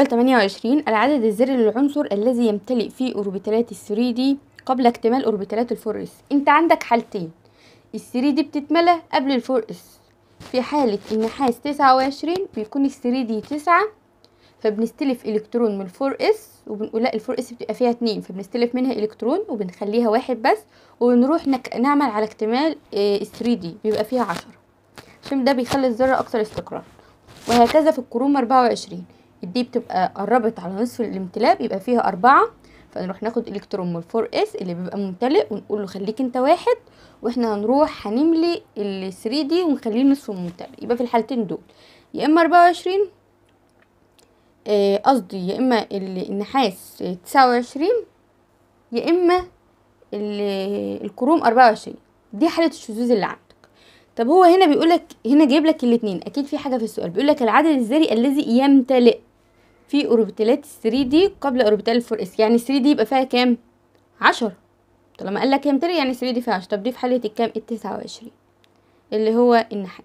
السؤال 28 العدد الذري للعنصر الذي يمتلئ في اوربيتالات ال 3 دي قبل اكتمال اوربيتالات ال 4 اس انت عندك حالتين ال 3 دي بتتملى قبل ال 4 اس في حالة النحاس 29 بيكون ال 3 دي 9 فبنستلف الكترون من ال 4 اس وبنقول لا ال 4 اس بتبقى فيها 2 فبنستلف منها الكترون وبنخليها واحد بس ونروح نك... نعمل على اكتمال ال 3 دي بيبقى فيها 10 عشان ده بيخلي الذرة أكثر استقرار وهكذا في الكروم 24 الدي بتبقى قربت على نصف الامتلاء بيبقى فيها أربعة فنروح ناخد الكترون من الفور اس اللي بيبقى ممتلئ ونقول له خليك انت واحد واحنا هنروح هنملي ال 3 دي ونخليه نصف ممتلئ يبقى في الحالتين دول يا اما 24 قصدي آه يا اما النحاس 29 يا اما الكروم 24 دي حالة الشذوذ اللي عندك طب هو هنا بيقول لك هنا جايب لك الاثنين اكيد في حاجه في السؤال بيقول لك العدد الذري الذي يمتلئ في اوربيتالات 3 دي قبل اوربيتال 4 اس يعني 3 دي يبقى فيها كام 10 طالما قال لك يمتلئ يعني 3 دي فيها 10 طب دي في حاله الكام ال 29 اللي هو النحاس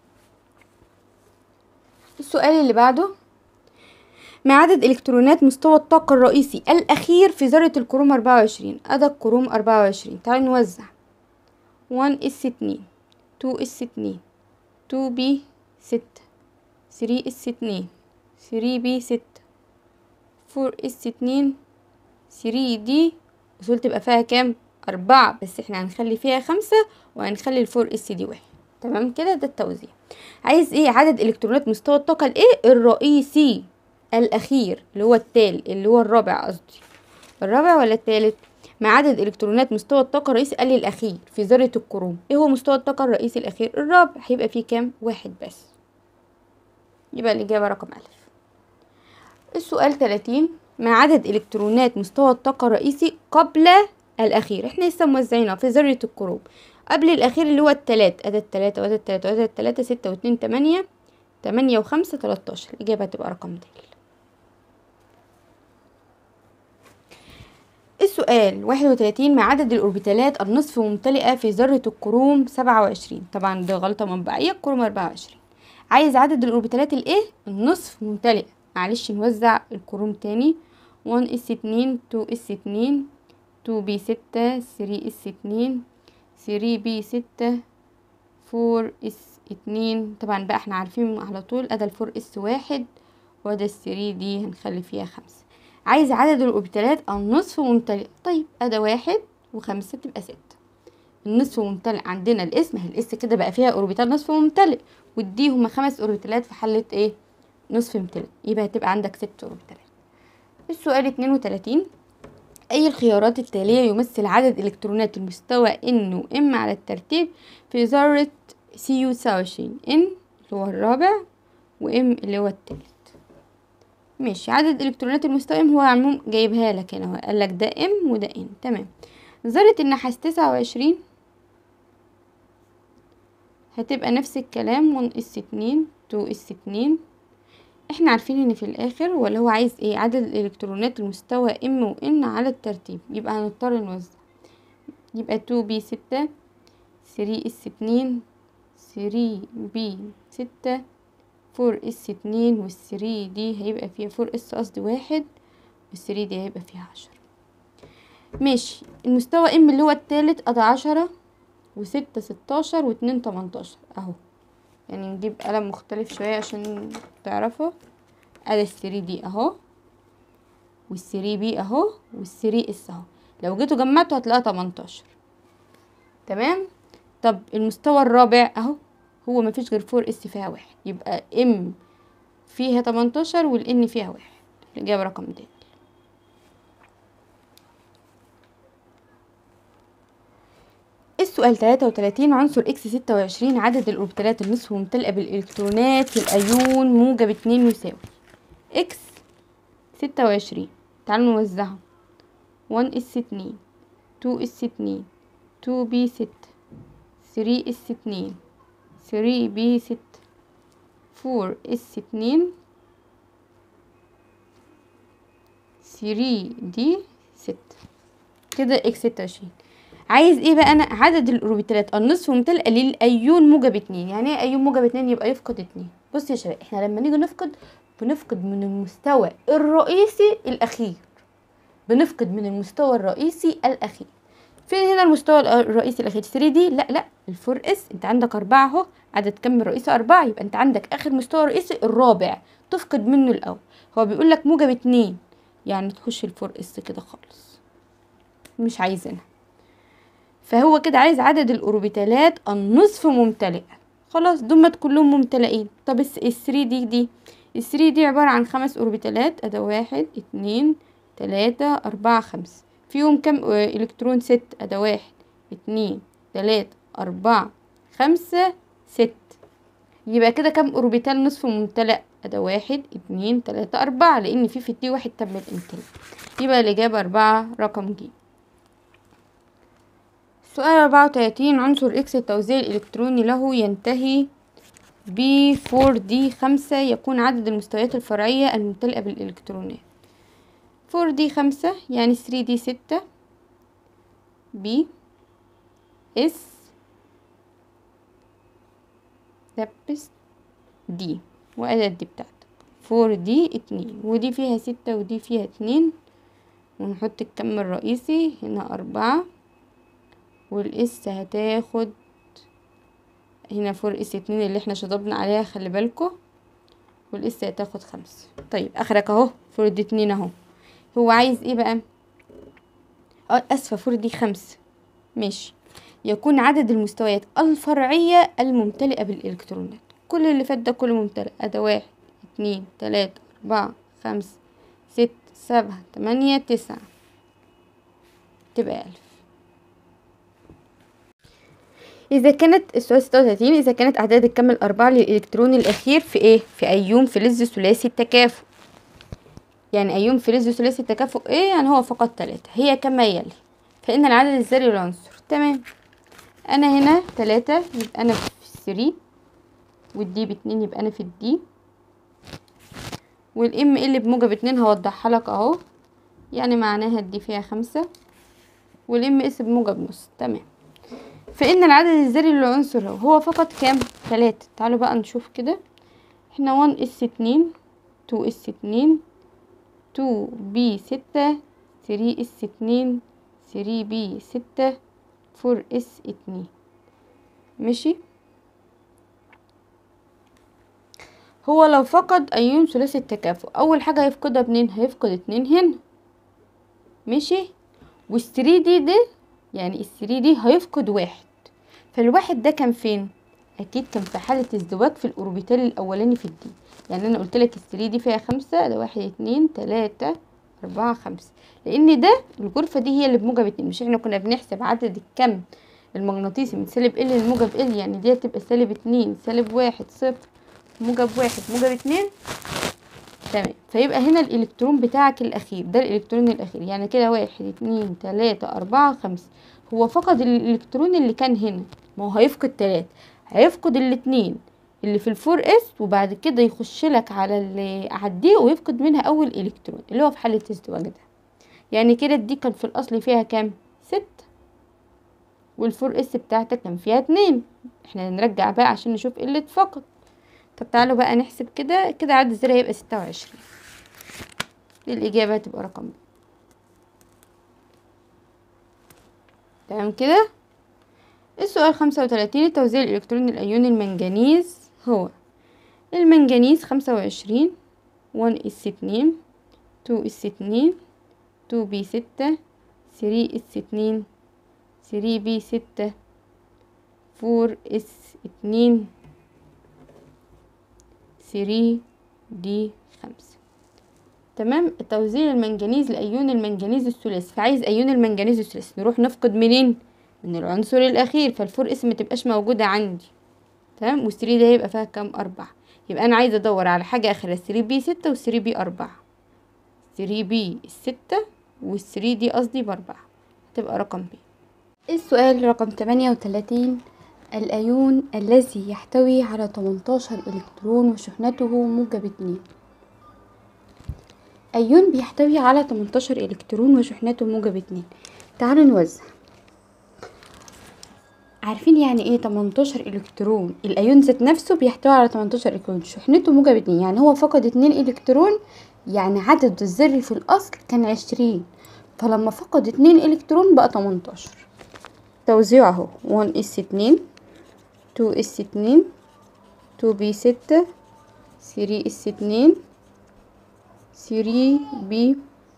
السؤال اللي بعده ما عدد الكترونات مستوى الطاقه الرئيسي الاخير في ذره الكروم 24 ادى الكروم 24 تعالوا نوزع 1 اس 2 2 اس 2 2 بي 6 3 اس 2 3 بي 6 4 اس 2 3 دي اصول تبقى فيها كام أربعة بس احنا هنخلي فيها خمسة وهنخلي الفور اس دي واحد تمام كده ده التوزيع عايز ايه عدد الكترونات مستوى الطاقة الايه الرئيسي الاخير اللي هو التال اللي هو الرابع قصدي الرابع ولا التالت مع عدد الكترونات مستوى الطاقة الرئيسي قال لي الأخير في ذرة الكروم ايه هو مستوى الطاقة الرئيسي الأخير الرابع هيبقى فيه كام واحد بس يبقى الإجابة رقم ألف السؤال 30 مع عدد إلكترونات مستوى الطاقة الرئيسي قبل الأخير احنا لسه موزعينها في ذرة الكروم قبل الأخير اللي هو التلات أدى التلاتة وأدى التلاتة وأدى التلاتة ستة واتنين تمانية تمانية وخمسة تلاتاشر الإجابة هتبقى رقم د السؤال واحد وتلاتين مع عدد الأوربيتالات النصف ممتلئة في ذرة الكروم سبعة وعشرين طبعا دي غلطة منبعية الكروم أربعة وعشرين عايز عدد الأوربيتالات الإيه النصف ممتلئة معلش نوزع الكروم تاني وان اس اتنين تو اس اتنين تو بي ستة ثري اس اتنين ثري بي ستة فور اس اتنين طبعا بقى احنا عارفين على طول ادى الفور اس واحد وده الثري دي هنخلي فيها خمسة عايز عدد الأوربيتالات النصف ممتلئ طيب أدا واحد وخمسة تبقى ستة النصف ممتلئ عندنا الاسم هي الاس كده بقى فيها أوربيتال نصف ممتلئ ودي هما خمس أوربيتالات في حالة ايه نصف ممتلئ يبقى هتبقى عندك ست أوربيتالات السؤال اتنين وتلاتين أي الخيارات التالية يمثل عدد إلكترونات المستوى N و M على الترتيب في ذرة CU تسعة وعشرين N اللي هو الرابع و M اللي هو التالت ماشي عدد الكترونات المستوى ام هو عموم جايبها لك هنا قال لك ده ام وده ان تمام ذرة النحاس تسعة وعشرين هتبقى نفس الكلام ون اس اتنين تو اس اتنين احنا عارفين ان في الاخر ولا هو عايز ايه عدد الالكترونات المستوى ام و ان على الترتيب يبقى هنضطر نوزع يبقى تو بي ستة ثري اس اتنين ثري بي ستة فور اس اتنين والثري دي هيبقى فيها فور اس قصدي واحد والثري دي هيبقى فيها عشرة ماشي المستوى ام اللي هو التالت ادي عشرة وستة ستاشر واتنين تمنتاشر اهو يعني نجيب قلم مختلف شوية عشان تعرفوا ادي الثري دي اهو والثري بي اهو والثري اس اهو لو جيتوا جمعتوا هتلاقيها تمنتاشر تمام طب المستوى الرابع اهو هو مفيش غير فور اس فيها واحد يبقى ام فيها تمنتاشر والان فيها واحد الإجابة رقم د السؤال تلاتة وتلاتين عنصر اكس ستة وعشرين عدد الأوربيتالات النصف ممتلئة بالإلكترونات الأيون موجب اتنين يساوي اكس ستة وعشرين تعالوا نوزعهم وان اس اتنين تو اس اتنين تو بي ستة ثري اس اتنين ثري بي ستة فور اس اتنين ثري دي ستة كده اكس ستة وعشرين عايز ايه بقى انا عدد الاوربيتالات النصف ممتلئة للايون موجب اتنين يعني ايه ايون موجب اتنين يبقى يفقد اتنين بص يا شباب احنا لما نيجي نفقد بنفقد من المستوى الرئيسي الأخير بنفقد من المستوى الرئيسي الأخير فين هنا المستوى الرئيسي الأخير 3 دي لا لا الفور اس انت عندك أربعة اهو عدد كم الرئيسي أربعة يبقى انت عندك آخر مستوى رئيسي الرابع تفقد منه الأول هو بيقول لك موجب اتنين يعني تخش الفور اس كده خالص مش عايزينها فهو كده عايز عدد الأوربيتالات النصف ممتلئة خلاص دمت كلهم ممتلئين طب الثري دي دي الثري دي عبارة عن خمس أوربيتالات أدا واحد اتنين تلاتة أربعة خمسة فيهم كم إلكترون ست أدا واحد اتنين تلاتة أربعة خمسة ست يبقى كده كم أوربيتال نصف ممتلئ أدا واحد اتنين تلاتة أربعة لأن في في الدي واحد تم الامتلاء يبقى الإجابة أربعة رقم ج سؤال أربعة وتلاتين عنصر إكس التوزيع الإلكتروني له ينتهي ب 4 دي خمسة يكون عدد المستويات الفرعية الممتلئة بالإلكترونات 4 دي خمسة يعني 3 دي ستة بي اس لبس دي وأداة دي بتاعتك 4 دي اتنين ودي فيها ستة ودي فيها اتنين ونحط الكم الرئيسي هنا أربعة والاس هتاخد هنا فور اس اتنين اللي احنا شطبنا عليها خلي بالكو والاس هتاخد خمسة طيب اخرك اهو فور دي اتنين اهو هو عايز ايه بقى اه اسفة فور دي خمسة ماشي يكون عدد المستويات الفرعية الممتلئة بالإلكترونات كل اللي فات ده كله ممتلئ أدا واحد اتنين تلاتة أربعة خمسة ست سبعة تمانية تسعة تبقى ألف إذا كانت السؤال ستة وتلاتين إذا كانت أعداد الكم الأربعة للإلكترون الأخير في إيه؟ في أيوم فلز ثلاثي التكافؤ يعني أيوم فلز ثلاثي التكافؤ إيه؟ يعني هو فقط تلاتة هي كما يلي فإن العدد الذري للعنصر تمام أنا هنا تلاتة يبقى أنا في الثري والدي باتنين يبقى أنا في الدي والام ال بموجب اتنين هوضحها لك اهو يعني معناها الدي فيها خمسة والام اس بموجب نص تمام فإن العدد الذري للعنصر هو فقط كام تلاتة تعالوا بقى نشوف كده احنا وان اس اتنين تو اس اتنين تو بي ستة ثري اس اتنين ثري بي ستة فور اس اتنين ماشي هو لو فقد ايون ثلاثي التكافؤ اول حاجة هيفقدها منين هيفقد اتنين هنا ماشي والثري دي ده يعني الثري دي هيفقد واحد فالواحد ده كان فين اكيد كان في حالة ازدواج في الاوربيتال الاولاني في الدي يعني انا قلت لك الثري دي فيها خمسة ده واحد اتنين تلاتة اربعة خمسة لان ده الغرفة دي هي اللي بموجب اتنين مش احنا كنا بنحسب عدد الكم المغناطيسي من سالب ال لموجب ال يعني دي هتبقى سالب اتنين سالب واحد صفر موجب واحد موجب اتنين تمام فيبقى هنا الالكترون بتاعك الاخير ده الالكترون الاخير يعني كده واحد اتنين تلاتة اربعة خمسة هو فقد الالكترون اللي كان هنا ما هو هيفقد تلاتة هيفقد الاتنين اللي في الفور اس وبعد كده يخش لك على اللي عديه ويفقد منها اول الكترون اللي هو في حالة ازدواج ده يعني كده دي كان في الاصل فيها كام ستة والفور اس بتاعتك كان فيها اتنين احنا هنرجع بقى عشان نشوف ايه اللي اتفقد طب تعالوا بقى نحسب كده كده عدد الذرة هيبقى ستة وعشرين الإجابة هتبقى رقم ب تمام كده السؤال خمسة وتلاتين توزيع الإلكترون الأيون المنجنيز هو المنجنيز خمسة وعشرين وان اس اتنين تو اس اتنين تو بي ستة ثري اس اتنين ثري بي ستة فور اس اتنين ثري دي خمسة تمام توزيع المنجنيز لأيون المنجنيز الثلاثي فعايز أيون المنجنيز الثلاثي نروح نفقد منين من العنصر الأخير فالفور اس متبقاش موجودة عندي تمام والثري ده هيبقى فيها كام أربعة يبقى أنا عايزة أدور على حاجة آخرها ثري بي ستة والثري بي أربعة ثري بي الستة والثري دي قصدي بأربعة هتبقى رقم بي السؤال رقم تمانية وتلاتين الأيون الذي يحتوي على 18 إلكترون وشحنته موجب اتنين أيون بيحتوي على 18 إلكترون وشحنته موجب اتنين تعالوا نوزع عارفين يعني ايه 18 الكترون الايون ذات نفسه بيحتوي على 18 الكترون شحنته موجب اتنين يعني هو فقد اتنين الكترون يعني عدد الذري في الاصل كان عشرين فلما فقد اتنين الكترون بقى 18 توزيع اهو 1 اس اتنين 2 اس اتنين 2 بي ستة 3 اس اتنين 3 بي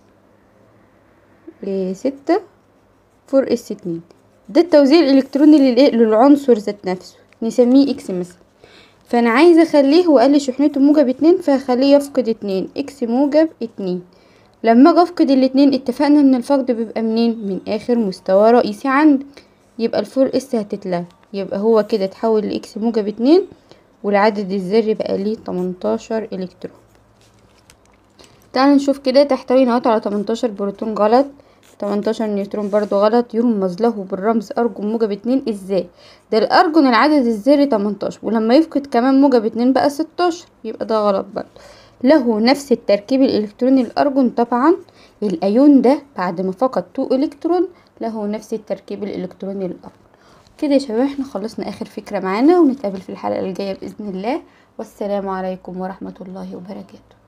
ستة 4 اس اتنين ده التوزيع الالكتروني للايه للعنصر ذات نفسه نسميه اكس مثلا فانا عايزه اخليه هو قال لي شحنته موجب اتنين فهخليه يفقد اتنين اكس موجب اتنين لما اجي افقد الاتنين اتفقنا ان الفقد بيبقى منين من اخر مستوى رئيسي عندك يبقى الفور اس هتتلغى يبقى هو كده اتحول لاكس موجب اتنين والعدد الذري بقى ليه تمنتاشر الكترون تعالوا نشوف كده تحتوي نواة على تمنتاشر بروتون غلط تمنتاشر نيوترون برضو غلط يرمز له بالرمز ارجون موجب اتنين ازاي ده الارجون العدد الذري تمنتاشر ولما يفقد كمان موجب اتنين بقى ستاشر يبقى ده غلط برضو له نفس التركيب الالكتروني الارجون طبعا الايون ده بعد ما فقد تو الكترون له نفس التركيب الالكتروني للارجون كده يا شباب احنا خلصنا اخر فكرة معانا ونتقابل في الحلقة الجاية باذن الله والسلام عليكم ورحمة الله وبركاته